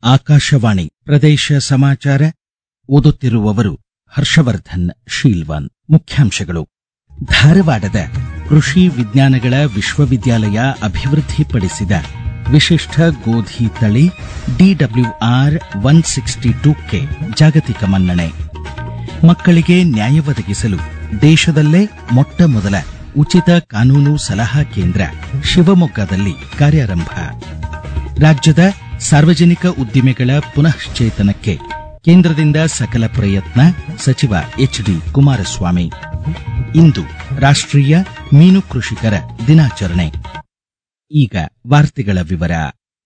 ಆಕಾಶವಾಣಿ ಪ್ರದೇಶ ಸಮಾಚಾರ ಓದುತ್ತಿರುವವರು ಹರ್ಷವರ್ಧನ್ ಶೀಲ್ವನ್ ಮುಖ್ಯಾಂಶಗಳು ಧಾರವಾಡದ ಕೃಷಿ ವಿಜ್ಞಾನಗಳ ವಿಶ್ವವಿದ್ಯಾಲಯ ಅಭಿವೃದ್ಧಿಪಡಿಸಿದ ವಿಶಿಷ್ಟ ಗೋಧಿ ತಳಿ ಡಿಡಬ್ಲ್ಯೂಆರ್ ಒನ್ ಸಿಕ್ಸ್ಟಿ ಟೂಕ್ಕೆ ಜಾಗತಿಕ ಮನ್ನಣೆ ಮಕ್ಕಳಿಗೆ ನ್ಯಾಯ ಒದಗಿಸಲು ದೇಶದಲ್ಲೇ ಮೊಟ್ಟ ಮೊದಲ ಉಚಿತ ಕಾನೂನು ಸಲಹಾ ಕೇಂದ್ರ ಶಿವಮೊಗ್ಗದಲ್ಲಿ ಕಾರ್ಯಾರಂಭ ರಾಜ್ಯದ ಸಾರ್ವಜನಿಕ ಉದ್ದಿಮೆಗಳ ಪುನಶ್ಚೇತನಕ್ಕೆ ಕೇಂದ್ರದಿಂದ ಸಕಲ ಪ್ರಯತ್ನ ಸಚಿವ ಎಚ್ಡಿ ಕುಮಾರಸ್ವಾಮಿ ಇಂದು ರಾಷ್ಟ್ರೀಯ ಮೀನು ಕೃಷಿಕರ ದಿನಾಚರಣೆ ಈಗ ವಾರ್ತೆಗಳ ವಿವರ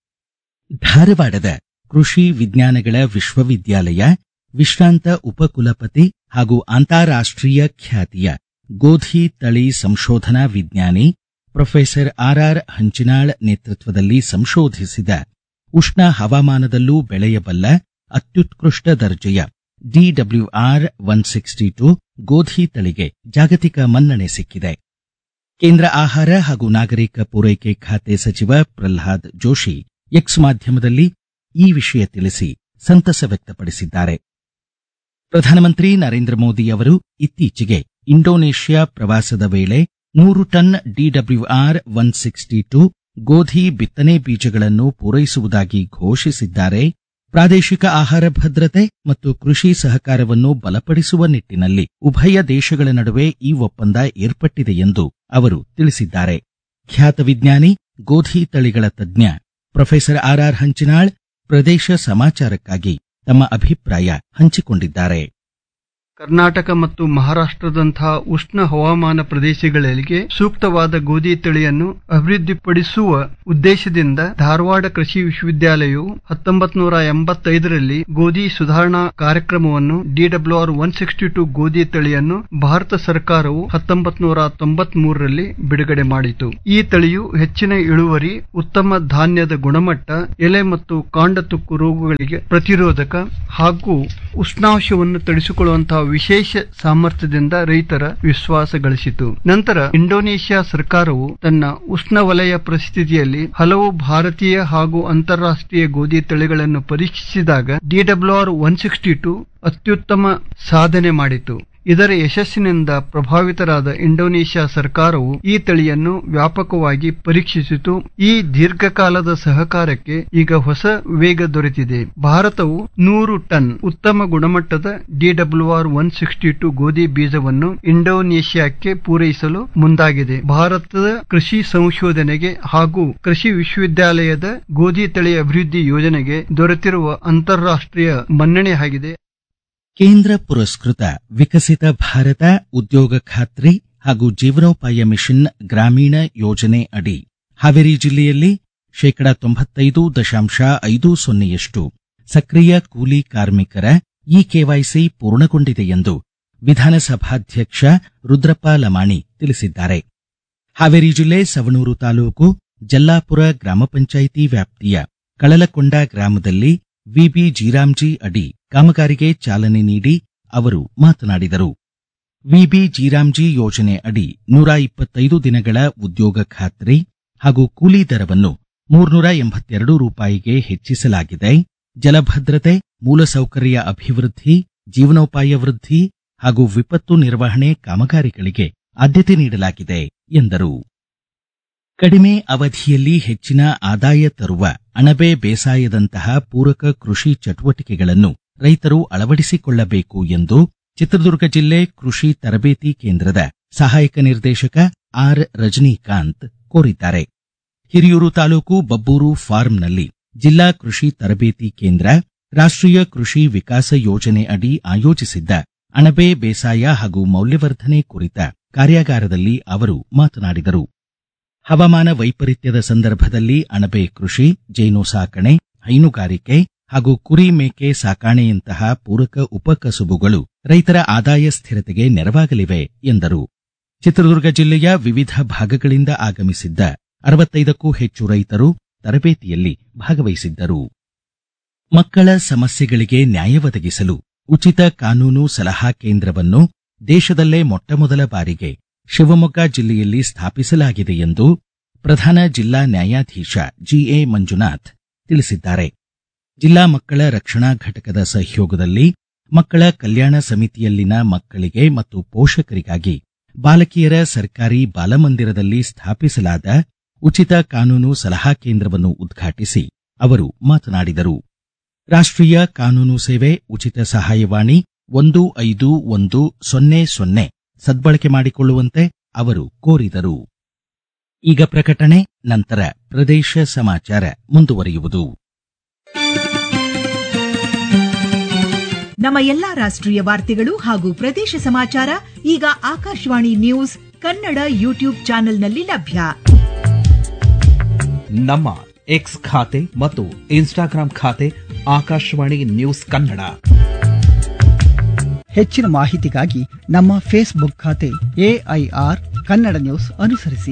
ಧಾರವಾಡದ ಕೃಷಿ ವಿಜ್ಞಾನಗಳ ವಿಶ್ವವಿದ್ಯಾಲಯ ವಿಶ್ರಾಂತ ಉಪಕುಲಪತಿ ಹಾಗೂ ಅಂತಾರಾಷ್ಟ್ರೀಯ ಖ್ಯಾತಿಯ ಗೋಧಿ ತಳಿ ಸಂಶೋಧನಾ ವಿಜ್ಞಾನಿ ಪ್ರೊಫೆಸರ್ ಆರ್ಆರ್ ಹಂಚಿನಾಳ್ ನೇತೃತ್ವದಲ್ಲಿ ಸಂಶೋಧಿಸಿದ ಉಷ್ಣ ಹವಾಮಾನದಲ್ಲೂ ಬೆಳೆಯಬಲ್ಲ ಅತ್ಯುತ್ಕೃಷ್ಟ ದರ್ಜೆಯ ಡಿಡಬ್ಲ್ಯೂಆರ್ ಒನ್ ಸಿಕ್ಸ್ಟಿ ಟು ಗೋಧಿ ತಳಿಗೆ ಜಾಗತಿಕ ಮನ್ನಣೆ ಸಿಕ್ಕಿದೆ ಕೇಂದ್ರ ಆಹಾರ ಹಾಗೂ ನಾಗರಿಕ ಪೂರೈಕೆ ಖಾತೆ ಸಚಿವ ಪ್ರಲ್ಹಾದ್ ಜೋಶಿ ಎಕ್ಸ್ ಮಾಧ್ಯಮದಲ್ಲಿ ಈ ವಿಷಯ ತಿಳಿಸಿ ಸಂತಸ ವ್ಯಕ್ತಪಡಿಸಿದ್ದಾರೆ ಪ್ರಧಾನಮಂತ್ರಿ ನರೇಂದ್ರ ಮೋದಿ ಅವರು ಇತ್ತೀಚೆಗೆ ಇಂಡೋನೇಷ್ಯಾ ಪ್ರವಾಸದ ವೇಳೆ ನೂರು ton D W R one sixty two ಗೋಧಿ ಬಿತ್ತನೆ ಬೀಜಗಳನ್ನು ಪೂರೈಸುವುದಾಗಿ ಘೋಷಿಸಿದ್ದಾರೆ ಪ್ರಾದೇಶಿಕ ಆಹಾರ ಭದ್ರತೆ ಮತ್ತು ಕೃಷಿ ಸಹಕಾರವನ್ನು ಬಲಪಡಿಸುವ ನಿಟ್ಟಿನಲ್ಲಿ ಉಭಯ ದೇಶಗಳ ನಡುವೆ ಈ ಒಪ್ಪಂದ ಏರ್ಪಟ್ಟಿದೆ ಎಂದು ಅವರು ತಿಳಿಸಿದ್ದಾರೆ ಖ್ಯಾತ ವಿಜ್ಞಾನಿ ಗೋಧಿ ತಳಿಗಳ ತಜ್ಞ ಪ್ರೊಫೆಸರ್ ಆರ್ಆರ್ ಹಂಚಿನಾಳ್ ಪ್ರದೇಶ ಸಮಾಚಾರಕ್ಕಾಗಿ ತಮ್ಮ ಅಭಿಪ್ರಾಯ ಹಂಚಿಕೊಂಡಿದ್ದಾರೆ ಕರ್ನಾಟಕ ಮತ್ತು ಮಹಾರಾಷ್ಟ್ರದಂತಹ ಉಷ್ಣ ಹವಾಮಾನ ಪ್ರದೇಶಗಳಿಗೆ ಸೂಕ್ತವಾದ ಗೋಧಿ ತಳಿಯನ್ನು ಅಭಿವೃದ್ಧಿಪಡಿಸುವ ಉದ್ದೇಶದಿಂದ ಧಾರವಾಡ ಕೃಷಿ ವಿಶ್ವವಿದ್ಯಾಲಯವು ಹತ್ತೊಂಬತ್ತು ನೂರ ಎಂಬತ್ತೈದರಲ್ಲಿ ಗೋಧಿ ಸುಧಾರಣಾ ಕಾರ್ಯಕ್ರಮವನ್ನು ಡಿಡಬ್ಲ್ಯೂಆರ್ ಒನ್ ಸಿಕ್ಸ್ಟಿ ಟು ಗೋಧಿ ತಳಿಯನ್ನು ಭಾರತ ಸರ್ಕಾರವು ಹತ್ತೊಂಬತ್ತು ನೂರ ತೊಂಬತ್ ಮೂರರಲ್ಲಿ ಬಿಡುಗಡೆ ಮಾಡಿತು ಈ ತಳಿಯು ಹೆಚ್ಚಿನ ಇಳುವರಿ ಉತ್ತಮ ಧಾನ್ಯದ ಗುಣಮಟ್ಟ ಎಲೆ ಮತ್ತು ಕಾಂಡ ತುಕ್ಕು ರೋಗಗಳಿಗೆ ಪ್ರತಿರೋಧಕ ಹಾಗೂ ಉಷ್ಣಾಂಶವನ್ನು ತಡಿಸಿಕೊಳ್ಳುವಂತಹ ವಿಶೇಷ ಸಾಮರ್ಥ್ಯದಿಂದ ರೈತರ ವಿಶ್ವಾಸ ಗಳಿಸಿತು ನಂತರ ಇಂಡೋನೇಷ್ಯಾ ಸರ್ಕಾರವು ತನ್ನ ಉಷ್ಣವಲಯ ಪರಿಸ್ಥಿತಿಯಲ್ಲಿ ಹಲವು ಭಾರತೀಯ ಹಾಗೂ ಅಂತಾರಾಷ್ಟ್ರೀಯ ಗೋಧಿ ತಳಿಗಳನ್ನು ಪರೀಕ್ಷಿಸಿದಾಗ ಡಿಡಬ್ಲ್ಯೂಆರ್ ಒನ್ ಸಿಕ್ಸ್ಟಿ ಟು ಅತ್ಯುತ್ತಮ ಸಾಧನೆ ಮಾಡಿತು ಇದರ ಯಶಸ್ಸಿನಿಂದ ಪ್ರಭಾವಿತರಾದ ಇಂಡೋನೇಷ್ಯಾ ಸರ್ಕಾರವು ಈ ತಳಿಯನ್ನು ವ್ಯಾಪಕವಾಗಿ ಪರೀಕ್ಷಿಸಿತು ಈ ದೀರ್ಘಕಾಲದ ಸಹಕಾರಕ್ಕೆ ಈಗ ಹೊಸ ವೇಗ ದೊರೆತಿದೆ ಭಾರತವು ನೂರು ಟನ್ ಉತ್ತಮ ಗುಣಮಟ್ಟದ ಡಿಡಬ್ಲ್ಯೂಆರ್ ಒನ್ ಸಿಕ್ಸ್ಟಿ ಟು ಗೋಧಿ ಬೀಜವನ್ನು ಇಂಡೋನೇಷ್ಯಾಕ್ಕೆ ಪೂರೈಸಲು ಮುಂದಾಗಿದೆ ಭಾರತದ ಕೃಷಿ ಸಂಶೋಧನೆಗೆ ಹಾಗೂ ಕೃಷಿ ವಿಶ್ವವಿದ್ಯಾಲಯದ ಗೋಧಿ ತಳಿ ಅಭಿವೃದ್ಧಿ ಯೋಜನೆಗೆ ದೊರೆತಿರುವ ಅಂತಾರಾಷ್ಟ್ರೀಯ ಮನ್ನಣೆ ಆಗಿದೆ ಕೇಂದ್ರ ಪುರಸ್ಕೃತ ವಿಕಸಿತ ಭಾರತ ಉದ್ಯೋಗ ಖಾತ್ರಿ ಹಾಗೂ ಜೀವನೋಪಾಯ ಮಿಷನ್ ಗ್ರಾಮೀಣ ಯೋಜನೆ ಅಡಿ ಹಾವೇರಿ ಜಿಲ್ಲೆಯಲ್ಲಿ ಶೇಕಡ ತೊಂಬತ್ತೈದು ದಶಾಂಶ ಐದು ಸೊನ್ನೆಯಷ್ಟು ಸಕ್ರಿಯ ಕೂಲಿ ಕಾರ್ಮಿಕರ ಇ ಕೆವೈಸಿ ಪೂರ್ಣಗೊಂಡಿದೆ ಎಂದು ವಿಧಾನಸಭಾಧ್ಯಕ್ಷ ರುದ್ರಪ್ಪ ಲಮಾಣಿ ತಿಳಿಸಿದ್ದಾರೆ ಹಾವೇರಿ ಜಿಲ್ಲೆ ಸವಣೂರು ತಾಲೂಕು ಜಲ್ಲಾಪುರ ಗ್ರಾಮ ಪಂಚಾಯಿತಿ ವ್ಯಾಪ್ತಿಯ ಕಳಲಕೊಂಡ ಗ್ರಾಮದಲ್ಲಿ ವಿಬಿ ಜೀರಾಮ್ಜಿ ಅಡಿ ಕಾಮಗಾರಿಗೆ ಚಾಲನೆ ನೀಡಿ ಅವರು ಮಾತನಾಡಿದರು ವಿಬಿ ಜೀರಾಮ್ಜಿ ಯೋಜನೆ ಅಡಿ ನೂರ ಇಪ್ಪತ್ತೈದು ದಿನಗಳ ಉದ್ಯೋಗ ಖಾತ್ರಿ ಹಾಗೂ ಕೂಲಿ ದರವನ್ನು ಮೂರ್ನೂರ ಎಂಬತ್ತೆರಡು ರೂಪಾಯಿಗೆ ಹೆಚ್ಚಿಸಲಾಗಿದೆ ಜಲಭದ್ರತೆ ಮೂಲಸೌಕರ್ಯ ಅಭಿವೃದ್ಧಿ ಜೀವನೋಪಾಯ ವೃದ್ಧಿ ಹಾಗೂ ವಿಪತ್ತು ನಿರ್ವಹಣೆ ಕಾಮಗಾರಿಗಳಿಗೆ ಆದ್ಯತೆ ನೀಡಲಾಗಿದೆ ಎಂದರು ಕಡಿಮೆ ಅವಧಿಯಲ್ಲಿ ಹೆಚ್ಚಿನ ಆದಾಯ ತರುವ ಅಣಬೆ ಬೇಸಾಯದಂತಹ ಪೂರಕ ಕೃಷಿ ಚಟುವಟಿಕೆಗಳನ್ನು ರೈತರು ಅಳವಡಿಸಿಕೊಳ್ಳಬೇಕು ಎಂದು ಚಿತ್ರದುರ್ಗ ಜಿಲ್ಲೆ ಕೃಷಿ ತರಬೇತಿ ಕೇಂದ್ರದ ಸಹಾಯಕ ನಿರ್ದೇಶಕ ಆರ್ ರಜನಿಕಾಂತ್ ಕೋರಿದ್ದಾರೆ ಹಿರಿಯೂರು ತಾಲೂಕು ಬಬ್ಬೂರು ಫಾರ್ಮ್ನಲ್ಲಿ ಜಿಲ್ಲಾ ಕೃಷಿ ತರಬೇತಿ ಕೇಂದ್ರ ರಾಷ್ಟ್ರೀಯ ಕೃಷಿ ವಿಕಾಸ ಯೋಜನೆ ಅಡಿ ಆಯೋಜಿಸಿದ್ದ ಅಣಬೆ ಬೇಸಾಯ ಹಾಗೂ ಮೌಲ್ಯವರ್ಧನೆ ಕುರಿತ ಕಾರ್ಯಾಗಾರದಲ್ಲಿ ಅವರು ಮಾತನಾಡಿದರು ಹವಾಮಾನ ವೈಪರೀತ್ಯದ ಸಂದರ್ಭದಲ್ಲಿ ಅಣಬೆ ಕೃಷಿ ಜೇನು ಸಾಕಣೆ ಹೈನುಗಾರಿಕೆ ಹಾಗೂ ಕುರಿ ಮೇಕೆ ಸಾಕಾಣೆಯಂತಹ ಪೂರಕ ಉಪಕಸುಬುಗಳು ರೈತರ ಆದಾಯ ಸ್ಥಿರತೆಗೆ ನೆರವಾಗಲಿವೆ ಎಂದರು ಚಿತ್ರದುರ್ಗ ಜಿಲ್ಲೆಯ ವಿವಿಧ ಭಾಗಗಳಿಂದ ಆಗಮಿಸಿದ್ದ ಅರವತ್ತೈದಕ್ಕೂ ಹೆಚ್ಚು ರೈತರು ತರಬೇತಿಯಲ್ಲಿ ಭಾಗವಹಿಸಿದ್ದರು ಮಕ್ಕಳ ಸಮಸ್ಯೆಗಳಿಗೆ ನ್ಯಾಯ ಒದಗಿಸಲು ಉಚಿತ ಕಾನೂನು ಸಲಹಾ ಕೇಂದ್ರವನ್ನು ದೇಶದಲ್ಲೇ ಮೊಟ್ಟಮೊದಲ ಬಾರಿಗೆ ಶಿವಮೊಗ್ಗ ಜಿಲ್ಲೆಯಲ್ಲಿ ಸ್ಥಾಪಿಸಲಾಗಿದೆ ಎಂದು ಪ್ರಧಾನ ಜಿಲ್ಲಾ ನ್ಯಾಯಾಧೀಶ ಜಿಎ ಮಂಜುನಾಥ್ ತಿಳಿಸಿದ್ದಾರೆ ಜಿಲ್ಲಾ ಮಕ್ಕಳ ರಕ್ಷಣಾ ಘಟಕದ ಸಹಯೋಗದಲ್ಲಿ ಮಕ್ಕಳ ಕಲ್ಯಾಣ ಸಮಿತಿಯಲ್ಲಿನ ಮಕ್ಕಳಿಗೆ ಮತ್ತು ಪೋಷಕರಿಗಾಗಿ ಬಾಲಕಿಯರ ಸರ್ಕಾರಿ ಬಾಲಮಂದಿರದಲ್ಲಿ ಸ್ಥಾಪಿಸಲಾದ ಉಚಿತ ಕಾನೂನು ಸಲಹಾ ಕೇಂದ್ರವನ್ನು ಉದ್ಘಾಟಿಸಿ ಅವರು ಮಾತನಾಡಿದರು ರಾಷ್ಟ್ರೀಯ ಕಾನೂನು ಸೇವೆ ಉಚಿತ ಸಹಾಯವಾಣಿ ಒಂದು ಐದು ಒಂದು ಸೊನ್ನೆ ಸೊನ್ನೆ ಸದ್ಬಳಕೆ ಮಾಡಿಕೊಳ್ಳುವಂತೆ ಅವರು ಕೋರಿದರು ಈಗ ಪ್ರಕಟಣೆ ನಂತರ ಪ್ರದೇಶ ಸಮಾಚಾರ ಮುಂದುವರಿಯುವುದು ನಮ್ಮ ಎಲ್ಲಾ ರಾಷ್ಟ್ರೀಯ ವಾರ್ತೆಗಳು ಹಾಗೂ ಪ್ರದೇಶ ಸಮಾಚಾರ ಈಗ ಆಕಾಶವಾಣಿ ನ್ಯೂಸ್ ಕನ್ನಡ ಯೂಟ್ಯೂಬ್ ಚಾನೆಲ್ನಲ್ಲಿ ಲಭ್ಯ ನಮ್ಮ ಎಕ್ಸ್ ಖಾತೆ ಮತ್ತು ಇನ್ಸ್ಟಾಗ್ರಾಂ ಖಾತೆ ಆಕಾಶವಾಣಿ ನ್ಯೂಸ್ ಕನ್ನಡ ಹೆಚ್ಚಿನ ಮಾಹಿತಿಗಾಗಿ ನಮ್ಮ ಫೇಸ್ಬುಕ್ ಖಾತೆ ಎಐಆರ್ ಕನ್ನಡ ನ್ಯೂಸ್ ಅನುಸರಿಸಿ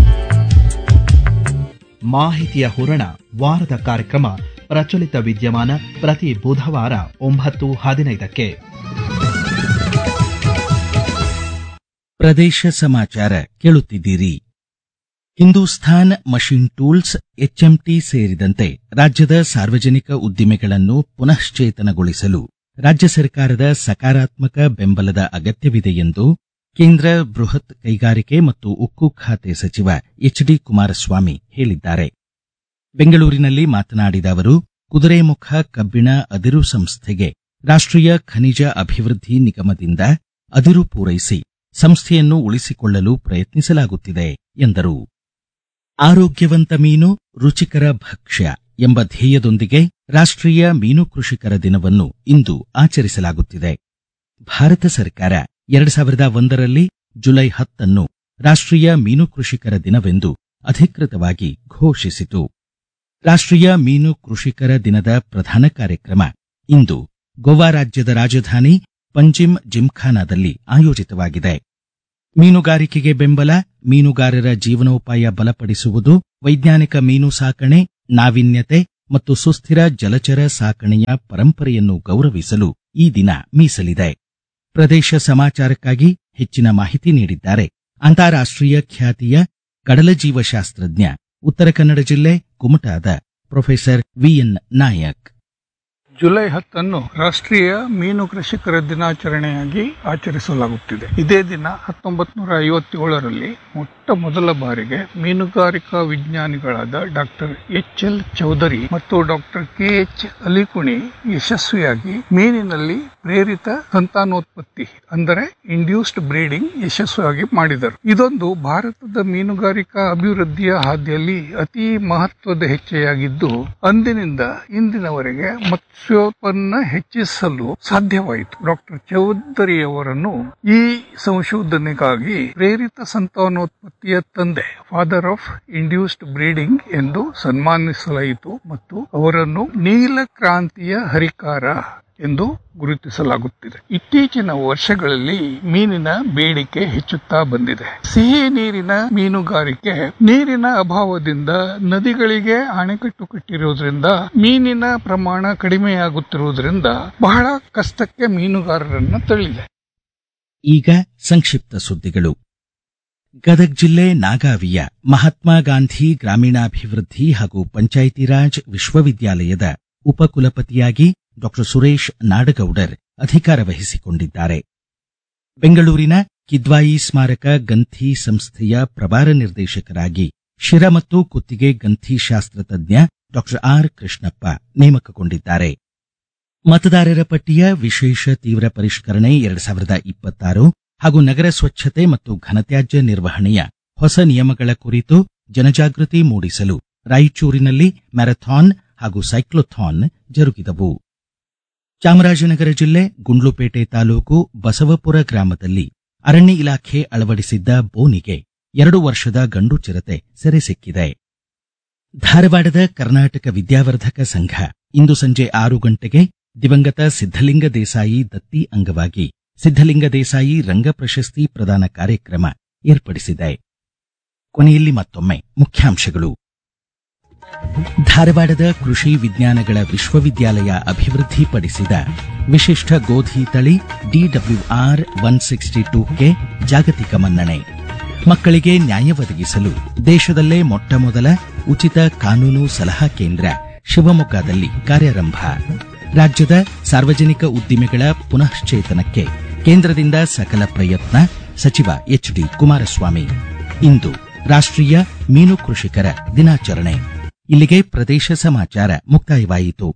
ಮಾಹಿತಿಯ ಹೂರಣ ವಾರದ ಕಾರ್ಯಕ್ರಮ ಪ್ರಚಲಿತ ವಿದ್ಯಮಾನ ಪ್ರತಿ ಬುಧವಾರ ಒಂಬತ್ತು ಹದಿನೈದಕ್ಕೆ ಪ್ರದೇಶ ಸಮಾಚಾರ ಕೇಳುತ್ತಿದ್ದೀರಿ ಹಿಂದೂಸ್ಥಾನ್ ಮಷಿನ್ ಟೂಲ್ಸ್ ಎಚ್ಎಂಟಿ ಸೇರಿದಂತೆ ರಾಜ್ಯದ ಸಾರ್ವಜನಿಕ ಉದ್ದಿಮೆಗಳನ್ನು ಪುನಶ್ಚೇತನಗೊಳಿಸಲು ರಾಜ್ಯ ಸರ್ಕಾರದ ಸಕಾರಾತ್ಮಕ ಬೆಂಬಲದ ಅಗತ್ಯವಿದೆ ಎಂದು ಕೇಂದ್ರ ಬೃಹತ್ ಕೈಗಾರಿಕೆ ಮತ್ತು ಉಕ್ಕು ಖಾತೆ ಸಚಿವ ಎಚ್ಡಿ ಕುಮಾರಸ್ವಾಮಿ ಹೇಳಿದ್ದಾರೆ ಬೆಂಗಳೂರಿನಲ್ಲಿ ಮಾತನಾಡಿದ ಅವರು ಕುದುರೆಮುಖ ಕಬ್ಬಿಣ ಅದಿರು ಸಂಸ್ಥೆಗೆ ರಾಷ್ಟ್ರೀಯ ಖನಿಜ ಅಭಿವೃದ್ಧಿ ನಿಗಮದಿಂದ ಅದಿರು ಪೂರೈಸಿ ಸಂಸ್ಥೆಯನ್ನು ಉಳಿಸಿಕೊಳ್ಳಲು ಪ್ರಯತ್ನಿಸಲಾಗುತ್ತಿದೆ ಎಂದರು ಆರೋಗ್ಯವಂತ ಮೀನು ರುಚಿಕರ ಭಕ್ಷ್ಯ ಎಂಬ ಧ್ಯೇಯದೊಂದಿಗೆ ರಾಷ್ಟ್ರೀಯ ಮೀನು ಕೃಷಿಕರ ದಿನವನ್ನು ಇಂದು ಆಚರಿಸಲಾಗುತ್ತಿದೆ ಭಾರತ ಸರ್ಕಾರ ಎರಡು ಸಾವಿರದ ಒಂದರಲ್ಲಿ ಜುಲೈ ಹತ್ತನ್ನು ರಾಷ್ಟ್ರೀಯ ಮೀನು ಕೃಷಿಕರ ದಿನವೆಂದು ಅಧಿಕೃತವಾಗಿ ಘೋಷಿಸಿತು ರಾಷ್ಟ್ರೀಯ ಮೀನು ಕೃಷಿಕರ ದಿನದ ಪ್ರಧಾನ ಕಾರ್ಯಕ್ರಮ ಇಂದು ಗೋವಾ ರಾಜ್ಯದ ರಾಜಧಾನಿ ಪಂಜಿಮ್ ಜಿಮ್ಖಾನಾದಲ್ಲಿ ಆಯೋಜಿತವಾಗಿದೆ ಮೀನುಗಾರಿಕೆಗೆ ಬೆಂಬಲ ಮೀನುಗಾರರ ಜೀವನೋಪಾಯ ಬಲಪಡಿಸುವುದು ವೈಜ್ಞಾನಿಕ ಮೀನು ಸಾಕಣೆ ನಾವೀನ್ಯತೆ ಮತ್ತು ಸುಸ್ಥಿರ ಜಲಚರ ಸಾಕಣೆಯ ಪರಂಪರೆಯನ್ನು ಗೌರವಿಸಲು ಈ ದಿನ ಮೀಸಲಿದೆ ಪ್ರದೇಶ ಸಮಾಚಾರಕ್ಕಾಗಿ ಹೆಚ್ಚಿನ ಮಾಹಿತಿ ನೀಡಿದ್ದಾರೆ ಅಂತಾರಾಷ್ಟ್ರೀಯ ಖ್ಯಾತಿಯ ಕಡಲ ಜೀವಶಾಸ್ತ್ರಜ್ಞ ಉತ್ತರ ಕನ್ನಡ ಜಿಲ್ಲೆ ಕುಮಟಾದ ಪ್ರೊಫೆಸರ್ ವಿಎನ್ ನಾಯಕ್ ಜುಲೈ ಹತ್ತನ್ನು ರಾಷ್ಟ್ರೀಯ ಮೀನು ಕೃಷಿಕರ ದಿನಾಚರಣೆಯಾಗಿ ಆಚರಿಸಲಾಗುತ್ತಿದೆ ಇದೇ ದಿನ ಹತ್ತೊಂಬತ್ ನೂರ ಐವತ್ತೇಳರಲ್ಲಿ ಮೊಟ್ಟ ಮೊದಲ ಬಾರಿಗೆ ಮೀನುಗಾರಿಕಾ ವಿಜ್ಞಾನಿಗಳಾದ ಡಾಕ್ಟರ್ ಎಚ್ ಎಲ್ ಚೌಧರಿ ಮತ್ತು ಡಾಕ್ಟರ್ ಕೆ ಎಚ್ ಅಲಿಕುಣಿ ಯಶಸ್ವಿಯಾಗಿ ಮೀನಿನಲ್ಲಿ ಪ್ರೇರಿತ ಸಂತಾನೋತ್ಪತ್ತಿ ಅಂದರೆ ಇಂಡ್ಯೂಸ್ಡ್ ಬ್ರೀಡಿಂಗ್ ಯಶಸ್ವಿಯಾಗಿ ಮಾಡಿದರು ಇದೊಂದು ಭಾರತದ ಮೀನುಗಾರಿಕಾ ಅಭಿವೃದ್ಧಿಯ ಹಾದಿಯಲ್ಲಿ ಅತಿ ಮಹತ್ವದ ಹೆಜ್ಜೆಯಾಗಿದ್ದು ಅಂದಿನಿಂದ ಇಂದಿನವರೆಗೆ ಮತ್ಸ್ಯೋತ್ಪನ್ನ ಹೆಚ್ಚಿಸಲು ಸಾಧ್ಯವಾಯಿತು ಡಾಕ್ಟರ್ ಚೌಧರಿಯವರನ್ನು ಈ ಸಂಶೋಧನೆಗಾಗಿ ಪ್ರೇರಿತ ಸಂತಾನೋತ್ಪತ್ತಿಯ ತಂದೆ ಫಾದರ್ ಆಫ್ ಇಂಡ್ಯೂಸ್ಡ್ ಬ್ರೀಡಿಂಗ್ ಎಂದು ಸನ್ಮಾನಿಸಲಾಯಿತು ಮತ್ತು ಅವರನ್ನು ನೀಲ ಕ್ರಾಂತಿಯ ಹರಿಕಾರ ಎಂದು ಗುರುತಿಸಲಾಗುತ್ತಿದೆ ಇತ್ತೀಚಿನ ವರ್ಷಗಳಲ್ಲಿ ಮೀನಿನ ಬೇಡಿಕೆ ಹೆಚ್ಚುತ್ತಾ ಬಂದಿದೆ ಸಿಹಿ ನೀರಿನ ಮೀನುಗಾರಿಕೆ ನೀರಿನ ಅಭಾವದಿಂದ ನದಿಗಳಿಗೆ ಅಣೆಕಟ್ಟು ಕಟ್ಟಿರುವುದರಿಂದ ಮೀನಿನ ಪ್ರಮಾಣ ಕಡಿಮೆಯಾಗುತ್ತಿರುವುದರಿಂದ ಬಹಳ ಕಷ್ಟಕ್ಕೆ ಮೀನುಗಾರರನ್ನ ತಳ್ಳಿದೆ ಈಗ ಸಂಕ್ಷಿಪ್ತ ಸುದ್ದಿಗಳು ಗದಗ ಜಿಲ್ಲೆ ನಾಗಾವಿಯ ಮಹಾತ್ಮ ಗಾಂಧಿ ಗ್ರಾಮೀಣಾಭಿವೃದ್ಧಿ ಹಾಗೂ ಪಂಚಾಯಿತಿ ರಾಜ್ ವಿಶ್ವವಿದ್ಯಾಲಯದ ಉಪಕುಲಪತಿಯಾಗಿ ಡಾ ಸುರೇಶ್ ನಾಡಗೌಡರ್ ಅಧಿಕಾರ ವಹಿಸಿಕೊಂಡಿದ್ದಾರೆ ಬೆಂಗಳೂರಿನ ಕಿದ್ವಾಯಿ ಸ್ಮಾರಕ ಗಂಥಿ ಸಂಸ್ಥೆಯ ಪ್ರಭಾರ ನಿರ್ದೇಶಕರಾಗಿ ಶಿರ ಮತ್ತು ಕುತ್ತಿಗೆ ಗಂಥಿ ಶಾಸ್ತ್ರ ತಜ್ಞ ಡಾ ಆರ್ ಕೃಷ್ಣಪ್ಪ ನೇಮಕಗೊಂಡಿದ್ದಾರೆ ಮತದಾರರ ಪಟ್ಟಿಯ ವಿಶೇಷ ತೀವ್ರ ಪರಿಷ್ಕರಣೆ ಎರಡ್ ಸಾವಿರದ ಇಪ್ಪತ್ತಾರು ಹಾಗೂ ನಗರ ಸ್ವಚ್ಛತೆ ಮತ್ತು ಘನತ್ಯಾಜ್ಯ ನಿರ್ವಹಣೆಯ ಹೊಸ ನಿಯಮಗಳ ಕುರಿತು ಜನಜಾಗೃತಿ ಮೂಡಿಸಲು ರಾಯಚೂರಿನಲ್ಲಿ ಮ್ಯಾರಥಾನ್ ಹಾಗೂ ಸೈಕ್ಲೋಥಾನ್ ಜರುಗಿದವು ಚಾಮರಾಜನಗರ ಜಿಲ್ಲೆ ಗುಂಡ್ಲುಪೇಟೆ ತಾಲೂಕು ಬಸವಪುರ ಗ್ರಾಮದಲ್ಲಿ ಅರಣ್ಯ ಇಲಾಖೆ ಅಳವಡಿಸಿದ್ದ ಬೋನಿಗೆ ಎರಡು ವರ್ಷದ ಗಂಡು ಚಿರತೆ ಸೆರೆ ಸಿಕ್ಕಿದೆ ಧಾರವಾಡದ ಕರ್ನಾಟಕ ವಿದ್ಯಾವರ್ಧಕ ಸಂಘ ಇಂದು ಸಂಜೆ ಆರು ಗಂಟೆಗೆ ದಿವಂಗತ ಸಿದ್ದಲಿಂಗ ದೇಸಾಯಿ ದತ್ತಿ ಅಂಗವಾಗಿ ಸಿದ್ದಲಿಂಗ ದೇಸಾಯಿ ರಂಗ ಪ್ರಶಸ್ತಿ ಪ್ರದಾನ ಕಾರ್ಯಕ್ರಮ ಏರ್ಪಡಿಸಿದೆ ಕೊನೆಯಲ್ಲಿ ಮತ್ತೊಮ್ಮೆ ಮುಖ್ಯಾಂಶಗಳು ಧಾರವಾಡದ ಕೃಷಿ ವಿಜ್ಞಾನಗಳ ವಿಶ್ವವಿದ್ಯಾಲಯ ಅಭಿವೃದ್ಧಿಪಡಿಸಿದ ವಿಶಿಷ್ಟ ಗೋಧಿ ತಳಿ ಡಿಡಬ್ಲ್ಯೂಆರ್ ಒನ್ ಸಿಕ್ಸ್ಟಿ ಟೂಗೆ ಜಾಗತಿಕ ಮನ್ನಣೆ ಮಕ್ಕಳಿಗೆ ನ್ಯಾಯ ಒದಗಿಸಲು ದೇಶದಲ್ಲೇ ಮೊಟ್ಟಮೊದಲ ಉಚಿತ ಕಾನೂನು ಸಲಹಾ ಕೇಂದ್ರ ಶಿವಮೊಗ್ಗದಲ್ಲಿ ಕಾರ್ಯಾರಂಭ ರಾಜ್ಯದ ಸಾರ್ವಜನಿಕ ಉದ್ದಿಮೆಗಳ ಪುನಶ್ಚೇತನಕ್ಕೆ ಕೇಂದ್ರದಿಂದ ಸಕಲ ಪ್ರಯತ್ನ ಸಚಿವ ಎಚ್ ಡಿ ಕುಮಾರಸ್ವಾಮಿ ಇಂದು ರಾಷ್ಟ್ರೀಯ ಮೀನು ಕೃಷಿಕರ ದಿನಾಚರಣೆ ಇಲ್ಲಿಗೆ ಪ್ರದೇಶ ಸಮಾಚಾರ ಮುಕ್ತಾಯವಾಯಿತು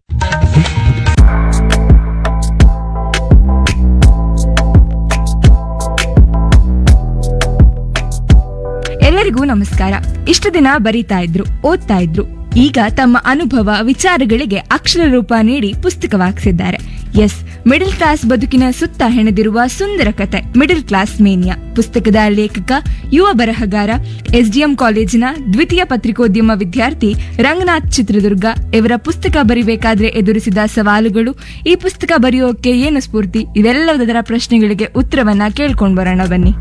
ಎಲ್ಲರಿಗೂ ನಮಸ್ಕಾರ ಇಷ್ಟು ದಿನ ಬರೀತಾ ಇದ್ರು ಓದ್ತಾ ಇದ್ರು ಈಗ ತಮ್ಮ ಅನುಭವ ವಿಚಾರಗಳಿಗೆ ಅಕ್ಷರ ರೂಪ ನೀಡಿ ಪುಸ್ತಕವಾಗ್ಸಿದ್ದಾರೆ ಎಸ್ ಮಿಡಲ್ ಕ್ಲಾಸ್ ಬದುಕಿನ ಸುತ್ತ ಹೆಣೆದಿರುವ ಸುಂದರ ಕತೆ ಮಿಡಲ್ ಕ್ಲಾಸ್ ಮೇನಿಯಾ ಪುಸ್ತಕದ ಲೇಖಕ ಯುವ ಬರಹಗಾರ ಎಸ್ಡಿಎಂ ಕಾಲೇಜಿನ ದ್ವಿತೀಯ ಪತ್ರಿಕೋದ್ಯಮ ವಿದ್ಯಾರ್ಥಿ ರಂಗನಾಥ್ ಚಿತ್ರದುರ್ಗ ಇವರ ಪುಸ್ತಕ ಬರಿಬೇಕಾದ್ರೆ ಎದುರಿಸಿದ ಸವಾಲುಗಳು ಈ ಪುಸ್ತಕ ಬರೆಯೋಕೆ ಏನು ಸ್ಫೂರ್ತಿ ಇವೆಲ್ಲದರ ಪ್ರಶ್ನೆಗಳಿಗೆ ಉತ್ತರವನ್ನ ಕೇಳ್ಕೊಂಡ್ ಬರೋಣ ಬನ್ನಿ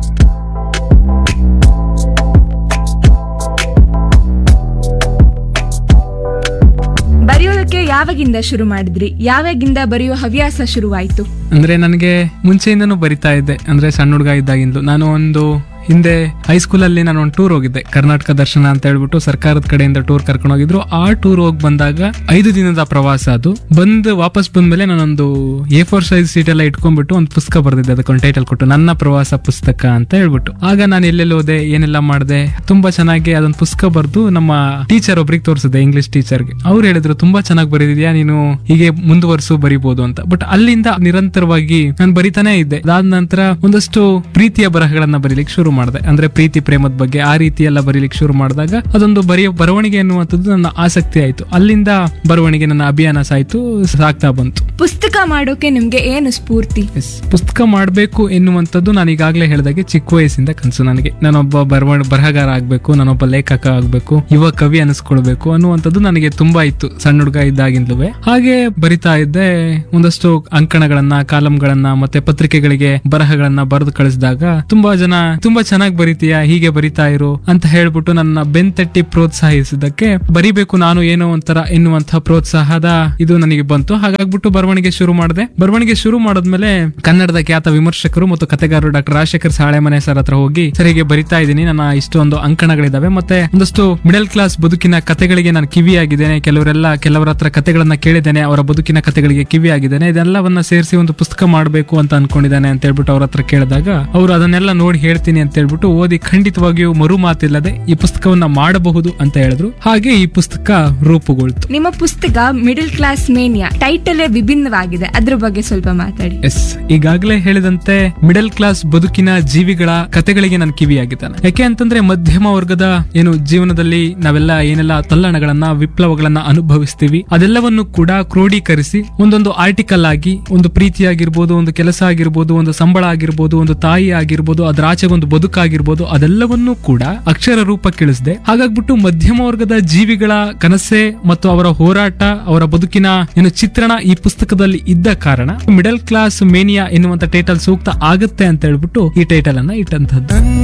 ಬರೆಯೋದಕ್ಕೆ ಯಾವಾಗಿಂದ ಶುರು ಮಾಡಿದ್ರಿ ಯಾವಾಗಿಂದ ಬರೆಯೋ ಹವ್ಯಾಸ ಶುರುವಾಯ್ತು ಅಂದ್ರೆ ನನಗೆ ಮುಂಚೆಯಿಂದನೂ ಬರಿತಾ ಇದ್ದೆ ಅಂದ್ರೆ ಸಣ್ಣ ಹುಡುಗ ಇದ್ದಾಗಿಂದಲೂ ನಾನು ಒಂದು ಹಿಂದೆ ಹೈಸ್ಕೂಲಲ್ಲಿ ನಾನು ಒಂದು ಟೂರ್ ಹೋಗಿದ್ದೆ ಕರ್ನಾಟಕ ದರ್ಶನ ಅಂತ ಹೇಳ್ಬಿಟ್ಟು ಸರ್ಕಾರದ ಕಡೆಯಿಂದ ಟೂರ್ ಕರ್ಕೊಂಡು ಹೋಗಿದ್ರು ಆ ಟೂರ್ ಹೋಗಿ ಬಂದಾಗ ಐದು ದಿನದ ಪ್ರವಾಸ ಅದು ಬಂದು ವಾಪಸ್ ಬಂದ್ಮೇಲೆ ನಾನೊಂದು ಎ ಫೋರ್ ಸೈಜ್ ಸೀಟ್ ಎಲ್ಲ ಇಟ್ಕೊಂಡ್ಬಿಟ್ಟು ಒಂದು ಪುಸ್ತಕ ಬರೆದಿದ್ದೆ ಅದಕ್ಕೊಂದು ಟೈಟಲ್ ಕೊಟ್ಟು ನನ್ನ ಪ್ರವಾಸ ಪುಸ್ತಕ ಅಂತ ಹೇಳ್ಬಿಟ್ಟು ಆಗ ನಾನು ಎಲ್ಲೆಲ್ಲಿ ಹೋದೆ ಏನೆಲ್ಲ ಮಾಡಿದೆ ತುಂಬಾ ಚೆನ್ನಾಗಿ ಅದೊಂದು ಪುಸ್ತಕ ಬರೆದು ನಮ್ಮ ಟೀಚರ್ ಒಬ್ರಿಗೆ ತೋರಿಸಿದೆ ಇಂಗ್ಲಿಷ್ ಟೀಚರ್ಗೆ ಅವ್ರು ಹೇಳಿದ್ರು ತುಂಬಾ ಚೆನ್ನಾಗಿ ಬರೆದಿದ್ಯಾ ನೀನು ಹೀಗೆ ಮುಂದುವರ್ಸು ಬರಿಬೋದು ಅಂತ ಬಟ್ ಅಲ್ಲಿಂದ ನಿರಂತರವಾಗಿ ನಾನು ಬರಿತಾನೆ ಇದ್ದೆ ಅದಾದ ನಂತರ ಒಂದಷ್ಟು ಪ್ರೀತಿಯ ಬರಹಗಳನ್ನ ಬರೀಲಿಕ್ಕೆ ಶುರು ಮಾಡಿದೆ ಅಂದ್ರೆ ಪ್ರೀತಿ ಪ್ರೇಮದ ಬಗ್ಗೆ ಆ ರೀತಿ ಎಲ್ಲ ಬರೀಲಿಕ್ಕೆ ಶುರು ಮಾಡಿದಾಗ ಅದೊಂದು ಬರೆಯೋ ಬರವಣಿಗೆ ಅನ್ನುವಂಥದ್ದು ನನ್ನ ಆಸಕ್ತಿ ಆಯ್ತು ಅಲ್ಲಿಂದ ಬರವಣಿಗೆ ನನ್ನ ಅಭಿಯಾನ ಸಾಯ್ತು ಸಾಗ್ತಾ ಬಂತು ಪುಸ್ತಕ ಮಾಡೋಕೆ ನಿಮ್ಗೆ ಏನು ಸ್ಫೂರ್ತಿ ಎಸ್ ಪುಸ್ತಕ ಮಾಡಬೇಕು ಎನ್ನುವಂಥದ್ದು ನಾನು ಈಗಾಗಲೇ ಹೇಳಿದಾಗೆ ಚಿಕ್ಕ ವಯಸ್ಸಿಂದ ಕನಸು ನನಗೆ ನಾನೊಬ್ಬ ಬರವಣ ಬರಹಗಾರ ಆಗಬೇಕು ನಾನೊಬ್ಬ ಲೇಖಕ ಆಗಬೇಕು ಯುವ ಕವಿ ಅನಿಸ್ಕೊಳ್ಬೇಕು ಅನ್ನುವಂಥದ್ದು ನನಗೆ ತುಂಬಾ ಇತ್ತು ಸಣ್ಣ ಹುಡುಗ ಇದ್ದಾಗಿಂದಲೂ ಹಾಗೆ ಬರಿತಾ ಇದ್ದೆ ಒಂದಷ್ಟು ಅಂಕಣಗಳನ್ನ ಕಾಲಂಗಳನ್ನ ಮತ್ತೆ ಪತ್ರಿಕೆಗಳಿಗೆ ಬರಹಗಳನ್ನ ಬರೆದು ಕಳಿಸಿದಾಗ ತುಂಬಾ ಜನ ತುಂಬಾ ಚೆನ್ನಾಗಿ ಬರಿತೀಯಾ ಹೀಗೆ ಬರಿತಾ ಇರು ಅಂತ ಹೇಳ್ಬಿಟ್ಟು ನನ್ನ ಬೆಂತಟ್ಟಿ ಪ್ರೋತ್ಸಾಹಿಸಿದ್ದಕ್ಕೆ ಬರಿಬೇಕು ನಾನು ಏನೋ ಒಂಥರ ಎನ್ನುವಂತಹ ಪ್ರೋತ್ಸಾಹದ ಇದು ನನಗೆ ಬಂತು ಹಾಗಾಗ್ಬಿಟ್ಟು ಬರವಣಿಗೆ ಶುರು ಮಾಡಿದೆ ಬರವಣಿಗೆ ಶುರು ಮಾಡಿದ್ಮೇಲೆ ಕನ್ನಡದ ಖ್ಯಾತ ವಿಮರ್ಶಕರು ಮತ್ತು ಕಥೆಗಾರರು ಡಾಕ್ಟರ್ ರಾಜಶೇಖರ್ ಸಾಳೆಮನೆ ಸರ್ ಹತ್ರ ಹೋಗಿ ಸರ್ ಹೀಗೆ ಬರಿತಾ ಇದ್ದೀನಿ ನನ್ನ ಇಷ್ಟೊಂದು ಅಂಕಣಗಳಿದಾವೆ ಮತ್ತೆ ಒಂದಷ್ಟು ಮಿಡಲ್ ಕ್ಲಾಸ್ ಬದುಕಿನ ಕಥೆಗಳಿಗೆ ನಾನು ಕಿವಿಯಾಗಿದ್ದೇನೆ ಕೆಲವರೆಲ್ಲ ಕೆಲವರ ಹತ್ರ ಕಥೆಗಳನ್ನ ಕೇಳಿದ್ದೇನೆ ಅವರ ಬದುಕಿನ ಕಥೆಗಳಿಗೆ ಕಿವಿಯಾಗಿದ್ದೇನೆ ಇದೆಲ್ಲವನ್ನ ಸೇರಿಸಿ ಒಂದು ಪುಸ್ತಕ ಮಾಡಬೇಕು ಅಂತ ಅನ್ಕೊಂಡಿದ್ದಾನೆ ಅಂತ ಹೇಳ್ಬಿಟ್ಟು ಅವ್ರ ಹತ್ರ ಕೇಳಿದಾಗ ಅವರು ಅದನ್ನೆಲ್ಲ ನೋಡಿ ಹೇಳ್ತೀನಿ ಅಂತ ಹೇಳ್ಬಿಟ್ಟು ಓದಿ ಖಂಡಿತವಾಗಿಯೂ ಮರು ಮಾತಿಲ್ಲದೆ ಈ ಪುಸ್ತಕವನ್ನ ಮಾಡಬಹುದು ಅಂತ ಹೇಳಿದ್ರು ಹಾಗೆ ಈ ಪುಸ್ತಕ ರೂಪುಗೊಳ್ತು ನಿಮ್ಮ ಪುಸ್ತಕ ಮಿಡಲ್ ಕ್ಲಾಸ್ ಮೇನಿಯಾ ಟೈಟಲ್ ವಿಭಿನ್ನವಾಗಿದೆ ಅದ್ರ ಬಗ್ಗೆ ಸ್ವಲ್ಪ ಮಾತಾಡಿ ಎಸ್ ಈಗಾಗಲೇ ಹೇಳಿದಂತೆ ಮಿಡಲ್ ಕ್ಲಾಸ್ ಬದುಕಿನ ಜೀವಿಗಳ ಕತೆಗಳಿಗೆ ನಾನು ಕಿವಿಯಾಗಿದ್ದಾನೆ ಯಾಕೆ ಅಂತಂದ್ರೆ ಮಧ್ಯಮ ವರ್ಗದ ಏನು ಜೀವನದಲ್ಲಿ ನಾವೆಲ್ಲ ಏನೆಲ್ಲ ತಲ್ಲಣಗಳನ್ನ ವಿಪ್ಲವಗಳನ್ನ ಅನುಭವಿಸ್ತೀವಿ ಅದೆಲ್ಲವನ್ನು ಕೂಡ ಕ್ರೋಢೀಕರಿಸಿ ಒಂದೊಂದು ಆರ್ಟಿಕಲ್ ಆಗಿ ಒಂದು ಪ್ರೀತಿ ಆಗಿರ್ಬೋದು ಒಂದು ಕೆಲಸ ಆಗಿರ್ಬೋದು ಒಂದು ಸಂಬಳ ಆಗಿರ್ಬೋದು ಒಂದು ತಾಯಿ ಆಗಿರ್ಬೋದು ಅದ್ರ ಆಚೆಗೆ ಒಂದು ಬದುಕಾಗಿರ್ಬೋದು ಅದೆಲ್ಲವನ್ನೂ ಕೂಡ ಅಕ್ಷರ ರೂಪಕ್ಕಿಳಿಸಿದೆ ಹಾಗಾಗ್ಬಿಟ್ಟು ಮಧ್ಯಮ ವರ್ಗದ ಜೀವಿಗಳ ಕನಸೆ ಮತ್ತು ಅವರ ಹೋರಾಟ ಅವರ ಬದುಕಿನ ಏನು ಚಿತ್ರಣ ಈ ಪುಸ್ತಕದಲ್ಲಿ ಇದ್ದ ಕಾರಣ ಮಿಡಲ್ ಕ್ಲಾಸ್ ಮೇನಿಯಾ ಎನ್ನುವಂತ ಟೈಟಲ್ ಸೂಕ್ತ ಆಗುತ್ತೆ ಅಂತ ಹೇಳ್ಬಿಟ್ಟು ಈ ಟೈಟಲ್ ಅನ್ನ ಇಟ್ಟಂತದ್ದು